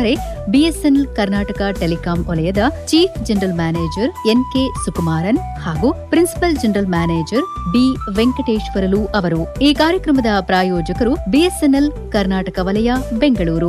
ಅಂದರೆ BSNL Karnataka telecom ವಲಯದ chief general manager N K Sukumaran ಹಾಗೂ principal general manager B Venkateshwarlu ಅವರು ಈ ಕಾರ್ಯಕ್ರಮದ ಪ್ರಾಯೋಜಕರು ಬಿಎಸ್ಎನ್ಎಲ್ ಕರ್ನಾಟಕ ವಲಯ ಬೆಂಗಳೂರು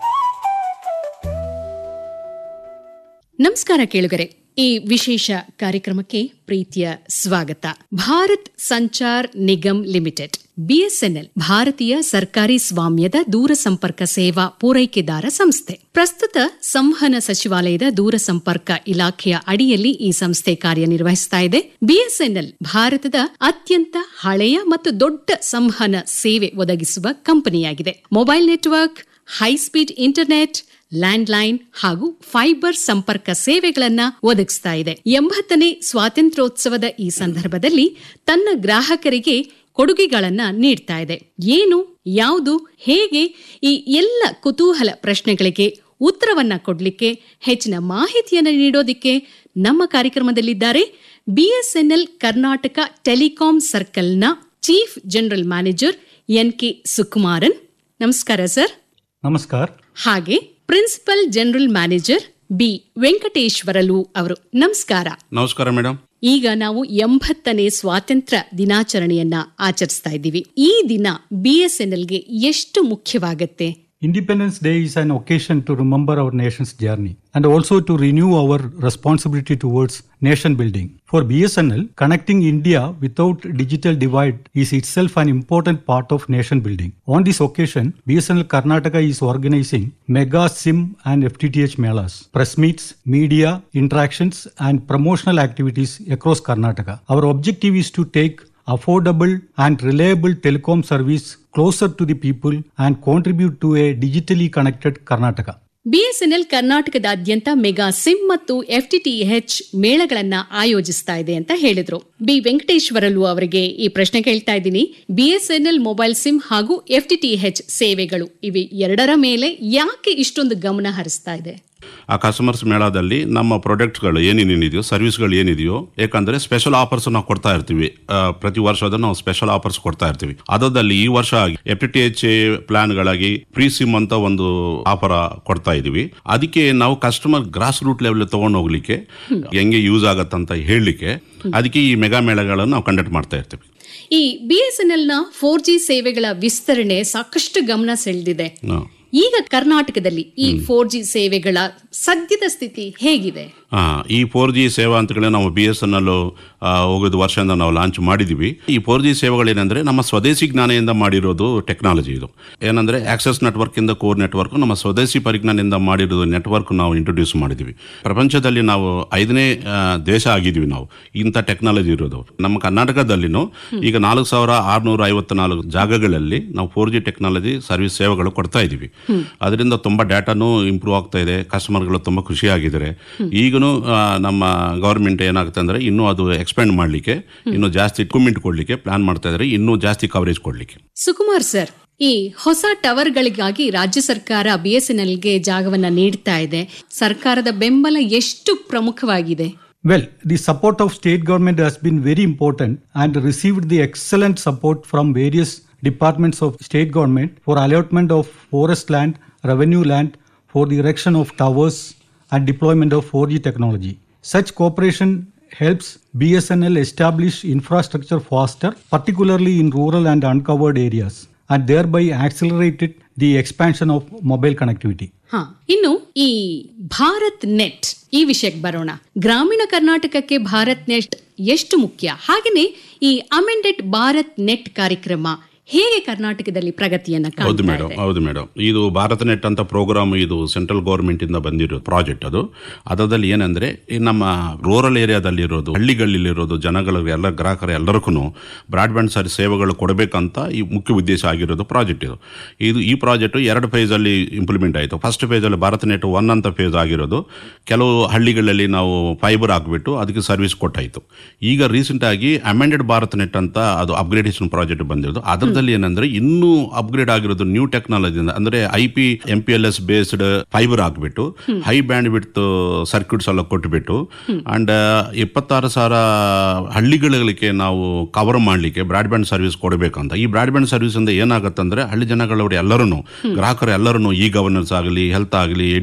ನಮಸ್ಕಾರ ಕೇಳುಗರೆ ಈ ವಿಶೇಷ ಕಾರ್ಯಕ್ರಮಕ್ಕೆ ಪ್ರೀತಿಯ ಸ್ವಾಗತ ಭಾರತ್ ಸಂಚಾರ್ ನಿಗಮ್ ಲಿಮಿಟೆಡ್ ಬಿಎಸ್ಎನ್ಎಲ್ ಭಾರತೀಯ ಸರ್ಕಾರಿ ಸ್ವಾಮ್ಯದ ದೂರಸಂಪರ್ಕ ಸೇವಾ ಪೂರೈಕೆದಾರ ಸಂಸ್ಥೆ ಪ್ರಸ್ತುತ ಸಂವಹನ ಸಚಿವಾಲಯದ ದೂರಸಂಪರ್ಕ ಇಲಾಖೆಯ ಅಡಿಯಲ್ಲಿ ಈ ಸಂಸ್ಥೆ ಕಾರ್ಯನಿರ್ವಹಿಸ್ತಾ ಇದೆ ಬಿಎಸ್ಎನ್ಎಲ್ ಭಾರತದ ಅತ್ಯಂತ ಹಳೆಯ ಮತ್ತು ದೊಡ್ಡ ಸಂವಹನ ಸೇವೆ ಒದಗಿಸುವ ಕಂಪನಿಯಾಗಿದೆ mobile network high speed internet landline ಹಾಗೂ ಫೈಬರ್ ಸಂಪರ್ಕ ಸೇವೆಗಳನ್ನ ಒದಗಿಸ್ತಾ ಇದೆ ಎಂಬತ್ತನೇ ಸ್ವಾತಂತ್ರ್ಯೋತ್ಸವದ ಈ ಸಂದರ್ಭದಲ್ಲಿ ತನ್ನ ಗ್ರಾಹಕರಿಗೆ ಕೊಡುಗೆಗಳನ್ನ ನೀಡ್ತಾ ಇದೆ ಏನು ಯಾವುದು ಹೇಗೆ ಈ ಎಲ್ಲ ಕುತೂಹಲ ಪ್ರಶ್ನೆಗಳಿಗೆ ಉತ್ತರವನ್ನ ಕೊಡ್ಲಿಕ್ಕೆ ಹೆಚ್ಚಿನ ಮಾಹಿತಿಯನ್ನು ನೀಡೋದಿಕ್ಕೆ ನಮ್ಮ ಕಾರ್ಯಕ್ರಮದಲ್ಲಿದ್ದಾರೆ ಬಿಎಸ್ಎನ್ಎಲ್ ಕರ್ನಾಟಕ ಟೆಲಿಕಾಂ ಸರ್ಕಲ್ನ chief general manager N K Sukumaran ನಮಸ್ಕಾರ ಸರ್ ನಮಸ್ಕಾರ ಹಾಗೆ principal general manager B Venkateshwarlu ಅವರು ನಮಸ್ಕಾರ ನಮಸ್ಕಾರ ಮೇಡಮ್ ಈಗ ನಾವು ಎಂಬತ್ತನೇ ಸ್ವಾತಂತ್ರ್ಯ ದಿನಾಚರಣೆಯನ್ನ ಆಚರಿಸ್ತಾ ಇದ್ದೀವಿ ಈ ದಿನ ಬಿಎಸ್ಎನ್ಎಲ್ಗೆ ಎಷ್ಟು ಮುಖ್ಯವಾಗತ್ತೆ Independence Day is an occasion to remember our nation's journey and also to renew our responsibility towards nation building. For BSNL, connecting India without digital divide is itself an important part of nation building. On this occasion, BSNL Karnataka is organizing mega SIM and FTTH melas, press meets, media interactions, and promotional activities across Karnataka. Our objective is to take affordable and reliable telecom service closer to the people and contribute to a digitally connected Karnataka. BSNL ಕರ್ನಾಟಕದಾದ್ಯಂತ mega SIM ಮತ್ತು FTTH ಮೇಳಗಳನ್ನ ಆಯೋಜಿಸ್ತಾ ಇದೆ ಅಂತ ಹೇಳಿದ್ರು B Venkateswarlu ಅವರಿಗೆ ಈ ಪ್ರಶ್ನೆ ಕೇಳ್ತಾ ಇದ್ದೀನಿ ಬಿಎಸ್ಎನ್ಎಲ್ ಮೊಬೈಲ್ ಸಿಮ್ ಹಾಗೂ ಎಫ್ಟಿಟಿಎಚ್ ಸೇವೆಗಳು ಇವೆ ಎರಡರ ಮೇಲೆ ಯಾಕೆ ಇಷ್ಟೊಂದು ಗಮನ ಹರಿಸ್ತಾ ಇದೆ ಆ ಕಸ್ಟಮರ್ಸ್ ಮೇಳದಲ್ಲಿ ನಮ್ಮ ಪ್ರಾಡಕ್ಟ್ಗಳು ಏನೇನೇನಿದೆಯೋ ಸರ್ವಿಸ್ಗಳು ಏನಿದೆಯೋ ಯಾಕಂದ್ರೆ ಸ್ಪೆಷಲ್ ಆಫರ್ಸ್ ನಾವು ಕೊಡ್ತಾ ಇರ್ತೀವಿ ಆ, ಪ್ರತಿ ವರ್ಷದ ನಾವು ಸ್ಪೆಷಲ್ ಆಫರ್ಸ್ ಕೊಡ್ತಾ ಇರ್ತೀವಿ ಅದರಲ್ಲಿ ಈ ವರ್ಷ ಎಫ್ ಟಿ ಟಿ ಎಚ್ ಪ್ಲಾನ್ಗಳಾಗಿ ಪ್ರೀ ಸಿಮ್ ಅಂತ ಒಂದು ಆಫರ್ ಕೊಡ್ತಾ ಇದೀವಿ ಅದಕ್ಕೆ ನಾವು ಕಸ್ಟಮರ್ ಗ್ರಾಸ್ ರೂಟ್ ಲೆವೆಲ್ ತಗೊಂಡು ಹೋಗ್ಲಿಕ್ಕೆ ಹೆಂಗೆ ಯೂಸ್ ಆಗತ್ತಂತ ಹೇಳಲಿಕ್ಕೆ ಅದಕ್ಕೆ ಈ ಮೆಗಾ ಮೇಳಗಳನ್ನು ನಾವು ಕಂಡಕ್ಟ್ ಮಾಡ್ತಾ ಇರ್ತೀವಿ ಈ ಬಿಎಸ್ಎನ್ಎಲ್ ನ ಫೋರ್ ಜಿ ಸೇವೆಗಳ ವಿಸ್ತರಣೆ ಸಾಕಷ್ಟು ಗಮನ ಸೆಳೆದಿದೆ ಹ್ಮ್. ಈಗ ಕರ್ನಾಟಕದಲ್ಲಿ ಈ ಫೋರ್ ಜಿ ಸೇವೆಗಳ ಸದ್ಯದ ಸ್ಥಿತಿ ಹೇಗಿದೆ ಆ, ಈ ಫೋರ್ ಜಿ ಸೇವಾ ಅಂತೇಳಿ ನಾವು ಬಿ ಎಸ್ ಎನ್ ಎಲ್ ಹೋಗೋದು ವರ್ಷದಿಂದ ನಾವು ಲಾಂಚ್ ಮಾಡಿದ್ದೀವಿ ಈ ಫೋರ್ ಜಿ ಸೇವೆಗಳೇನೆಂದರೆ ನಮ್ಮ ಸ್ವದೇಶಿ ಜ್ಞಾನದಿಂದ ಮಾಡಿರೋದು ಟೆಕ್ನಾಲಜಿ ಇದು ಏನಂದರೆ ಆಕ್ಸೆಸ್ ನೆಟ್ವರ್ಕ್ ಇಂದ ಕೋರ್ ನೆಟ್ವರ್ಕ್ ನಮ್ಮ ಸ್ವದೇಶಿ ಪರಿಜ್ಞಾನದಿಂದ ಮಾಡಿರೋದು ನೆಟ್ವರ್ಕ್ ನಾವು ಇಂಟ್ರೊಡ್ಯೂಸ್ ಮಾಡಿದ್ದೀವಿ ಪ್ರಪಂಚದಲ್ಲಿ ನಾವು ಐದನೇ ಆ, ದೇಶ ಆಗಿದ್ದೀವಿ ನಾವು ಇಂಥ ಟೆಕ್ನಾಲಜಿ ಇರೋದು ನಮ್ಮ ಕರ್ನಾಟಕದಲ್ಲಿನೂ ಈಗ ನಾಲ್ಕು ಸಾವಿರ ಆರುನೂರ ಐವತ್ನಾಲ್ಕು ಜಾಗಗಳಲ್ಲಿ ನಾವು ಫೋರ್ ಜಿ ಟೆಕ್ನಾಲಜಿ ಸರ್ವಿಸ್ ಸೇವೆಗಳು ಕೊಡ್ತಾ ಇದ್ದೀವಿ ಅದರಿಂದ ತುಂಬಾ ಡಾಟಾನು ಇಂಪ್ರೂವ್ ಆಗ್ತಾ ಇದೆ ಕಸ್ಟಮರ್ಗಳು ತುಂಬಾ ಖುಷಿಯಾಗಿದ್ದಾರೆ ಈಗಲೂ ನಮ್ಮ ಗವರ್ಮೆಂಟ್ ಏನಾಗುತ್ತೆ ಅಂದ್ರೆ ಇನ್ನೂ ಅದು ಎಕ್ಸ್ಪೆಂಡ್ ಮಾಡಲಿಕ್ಕೆ ಇನ್ನೂ ಜಾಸ್ತಿ ಇಕ್ವಿಪ್ಮೆಂಟ್ ಕೊಡ್ಲಿಕ್ಕೆ ಪ್ಲಾನ್ ಮಾಡ್ತಾ ಇದ್ದಾರೆ ಇನ್ನೂ ಜಾಸ್ತಿ ಕವರೇಜ್ ಕೊಡ್ಲಿಕ್ಕೆ ಸುಕುಮಾರ್ ಸರ್ ಈ ಹೊಸ ಟವರ್ಗಳಿಗಾಗಿ ರಾಜ್ಯ ಸರ್ಕಾರ ಬಿಎಸ್ಎನ್ಎಲ್ಗೆ ಜಾಗವನ್ನ ನೀಡ್ತಾ ಇದೆ ಸರ್ಕಾರದ ಬೆಂಬಲ ಎಷ್ಟು ಪ್ರಮುಖವಾಗಿದೆ Well, the support of state government has been very important and received the excellent support from various departments of state government for allotment of forest land, revenue land, for the erection of towers and deployment of 4G technology. Such cooperation helps BSNL establish infrastructure faster, particularly in rural and uncovered areas, and thereby accelerated the expansion of mobile connectivity. ಹಾ ಇನ್ನು ಈ Bharat net ಈ ವಿಷಯಕ್ಕೆ ಬರೋಣ ಗ್ರಾಮೀಣ ಕರ್ನಾಟಕಕ್ಕೆ Bharat net ಎಷ್ಟು ಮುಖ್ಯ ಹಾಗೆಯೇ ಈ ಅಮೆಂಡೆಡ್ ಭಾರತ್ ನೆಟ್ ಕಾರ್ಯಕ್ರಮ ಹೇಗೆ ಕರ್ನಾಟಕದಲ್ಲಿ ಪ್ರಗತಿಯನ್ನ ಹೌದು ಕಾಣ್ತಾ ಮೇಡಮ್ ಇದೆ ಹೌದು ಮೇಡಮ್ ಇದು ಭಾರತ ನೆಟ್ ಅಂತ ಪ್ರೋಗ್ರಾಮ್ ಇದು ಸೆಂಟ್ರಲ್ ಗೌರ್ಮೆಂಟ್ ಇಂದ ಬಂದಿರೋ ಪ್ರಾಜೆಕ್ಟ್ ಅದು ಅದರಲ್ಲಿ ಏನಂದ್ರೆ ಈ ನಮ್ಮ ರೂರಲ್ ಏರಿಯಾದಲ್ಲಿರೋದು ಹಳ್ಳಿಗಳಲ್ಲಿರೋದು ಜನಗಳಿಗೆ ಎಲ್ಲ ಗ್ರಾಹಕರು ಎಲ್ಲರಿಗೂ ಬ್ರಾಡ್ಬ್ಯಾಂಡ್ ಸರ್ ಸೇವೆಗಳು ಕೊಡಬೇಕಂತ ಈ ಮುಖ್ಯ ಉದ್ದೇಶ ಆಗಿರೋದು ಪ್ರಾಜೆಕ್ಟ್ ಇದು ಇದು ಈ ಪ್ರಾಜೆಕ್ಟ್ ಎರಡು ಫೇಸ್ ಅಲ್ಲಿ ಇಂಪ್ಲಿಮೆಂಟ್ ಆಯಿತು ಫಸ್ಟ್ ಫೇಸ್ ಅಲ್ಲಿ ಭಾರತ ನೆಟ್ ಒನ್ ಅಂತ ಫೇಸ್ ಆಗಿರೋದು ಕೆಲವು ಹಳ್ಳಿಗಳಲ್ಲಿ ನಾವು ಫೈಬರ್ ಹಾಕ್ಬಿಟ್ಟು ಅದಕ್ಕೆ ಸರ್ವಿಸ್ ಕೊಟ್ಟಾಯಿತು ಈಗ ರೀಸೆಂಟ್ ಆಗಿ ಅಮೆಂಡೆಡ್ ಭಾರತ್ ನೆಟ್ ಅಂತ ಅದು ಅಪ್ಗ್ರೇಡೇಷನ್ ಪ್ರಾಜೆಕ್ಟ್ ಬಂದಿರೋದು ಅದರದಲ್ಲಿ ಏನಂದ್ರೆ ಇನ್ನೂ ಅಪ್ಗ್ರೇಡ್ ಆಗಿರೋದು ನ್ಯೂ ಟೆಕ್ನಾಲಜಿಯಿಂದ ಅಂದ್ರೆ I P M P L S based fibre ಹಾಕ್ಬಿಟ್ಟು ಹೈ ಬ್ಯಾಂಡ್ ವಿಡ್ತ್ ಸರ್ಕ್ಯೂಟ್ಸ್ ಎಲ್ಲ ಕೊಟ್ಬಿಟ್ಟು ಅಂಡ್ ಇಪ್ಪತ್ತಾರು ಸಾವಿರ ಹಳ್ಳಿಗಳಿಗೆ ನಾವು ಕವರ್ ಮಾಡಲಿಕ್ಕೆ ಬ್ರಾಡ್ಬ್ಯಾಂಡ್ ಸರ್ವಿಸ್ ಕೊಡಬೇಕಂತ ಈ ಬ್ರಾಡ್ಬ್ಯಾಂಡ್ ಸರ್ವಿಸ್ ಇಂದ ಏನಾಗುತ್ತೆ ಅಂದ್ರೆ ಹಳ್ಳಿ ಜನಗಳವರು ಎಲ್ಲರೂ ಗ್ರಾಹಕರು ಎಲ್ಲರೂ ಇ ಗವರ್ನೆನ್ಸ್ ಆಗಲಿ ಹೆಲ್ತ್ ಆಗಲಿ